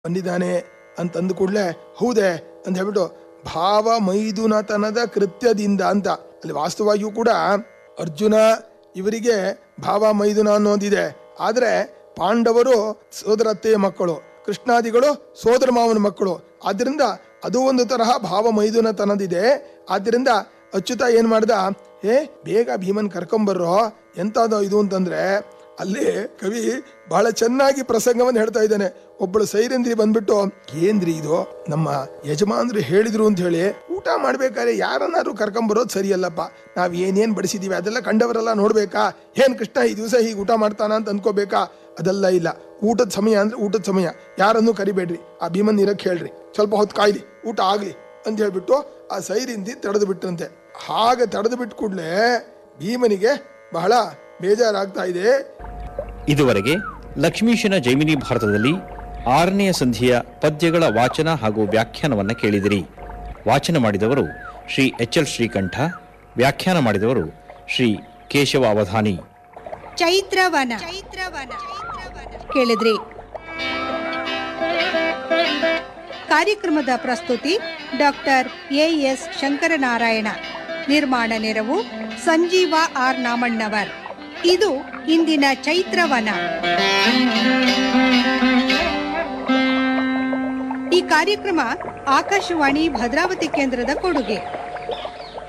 ಬಂದಿದ್ದಾನೆ ಅಂತಂದ ಕೂಡಲೇ ಹೌದೇ ಅಂತ ಹೇಳ್ಬಿಟ್ಟು ಭಾವ ಮೈದುನತನದ ಕೃತ್ಯದಿಂದ ಅಂತ ಅಲ್ಲಿ ವಾಸ್ತವಾಗಿಯೂ ಕೂಡ ಅರ್ಜುನ ಇವರಿಗೆ ಭಾವ ಮೈದುನ ಅನ್ನೋದಿದೆ ಆದ್ರೆ ಪಾಂಡವರು ಸೋದರತ್ತೆಯ ಮಕ್ಕಳು ಕೃಷ್ಣಾದಿಗಳು ಸೋದರ ಮಾವನ ಮಕ್ಕಳು ಆದ್ರಿಂದ ಅದು ಒಂದು ತರಹ ಭಾವ ಮೈದುನತನದಿದೆ ಆದ್ರಿಂದ ಅಚ್ಯುತ ಏನ್ ಮಾಡ್ದ ಏ ಬೇಗ ಭೀಮನ್ ಕರ್ಕೊಂಬರ್ರೋ ಎಂತದೋ ಇದು ಅಂತಂದ್ರೆ ಅಲ್ಲಿ ಕವಿ ಬಹಳ ಚೆನ್ನಾಗಿ ಪ್ರಸಂಗವನ್ನು ಹೇಳ್ತಾ ಇದ್ದಾನೆ ಒಬ್ಬಳು ಸೈರಂದ್ರಿ ಬಂದ್ಬಿಟ್ಟು ಏನ್ರಿ ಇದು ನಮ್ಮ ಯಜಮಾನ್ರು ಹೇಳಿದ್ರು ಅಂತ ಹೇಳಿ ಊಟ ಮಾಡ್ಬೇಕಾದ್ರೆ ಯಾರನ್ನಾದ್ರೂ ಕರ್ಕೊಂಬರೋದು ಸರಿಯಲ್ಲಪ್ಪ ನಾವ್ ಏನೇನ್ ಬಡಿಸಿದೀವಿ ಅದೆಲ್ಲ ಕಂಡವರೆಲ್ಲ ನೋಡ್ಬೇಕಾ ಏನ್ ಕೃಷ್ಣ ಈ ದಿವಸ ಹೀಗೆ ಊಟ ಮಾಡ್ತಾನ ಅಂತ ಅನ್ಕೋಬೇಕಾ ಅದೆಲ್ಲ ಇಲ್ಲ ಊಟದ ಸಮಯ ಅಂದ್ರೆ ಊಟದ ಸಮಯ ಯಾರನ್ನೂ ಕರಿಬೇಡ್ರಿ ಆ ಭೀಮನ್ ಇರಕ್ ಹೇಳ್ರಿ ಸ್ವಲ್ಪ ಹೊತ್ತು ಕಾಯ್ಲಿ ಊಟ ಆಗ್ಲಿ ಅಂತ ಹೇಳ್ಬಿಟ್ಟು ಆ ಸೈರಿಂದಿ ತಡೆದು ಬಿಟ್ಟಂತೆ ಹಾಗೆ ತಡೆದು ಬಿಟ್ಟು ಕೂಡ್ಲೆ ಭೀಮನಿಗೆ ಬಹಳ ಬೇಜಾರಾಗ್ತಾ ಇದೆ ಇದುವರೆಗೆ ಲಕ್ಷ್ಮೀಶನ ಜೈಮಿನಿ ಭಾರತದಲ್ಲಿ ಆರನೆಯ ಸಂಧಿಯ ಪದ್ಯಗಳ ವಾಚನ ಹಾಗೂ ವ್ಯಾಖ್ಯಾನವನ್ನು ಕೇಳಿದಿರಿ ವಾಚನ ಮಾಡಿದವರು ಶ್ರೀ ಎಚ್ ಎಲ್ ಶ್ರೀಕಂಠ ವ್ಯಾಖ್ಯಾನ ಮಾಡಿದವರು ಶ್ರೀ ಕೇಶವ ಅವಧಾನಿ ಚೈತ್ರವನ ಚೈತ್ರವನ ಕೇಳಿದ್ರಿ ಕಾರ್ಯಕ್ರಮದ ಪ್ರಸ್ತುತಿ ಡಾಕ್ಟರ್ ಎ ಎಸ್ ಶಂಕರನಾರಾಯಣ ನಿರ್ಮಾಣ ನೆರವು ಸಂಜೀವ ಆರ್ ನಾಮಣ್ಣವರ್ ಇದು ಇಂದಿನ ಚೈತ್ರವನ ಈ ಕಾರ್ಯಕ್ರಮ ಆಕಾಶವಾಣಿ ಭದ್ರಾವತಿ ಕೇಂದ್ರದ ಕೊಡುಗೆ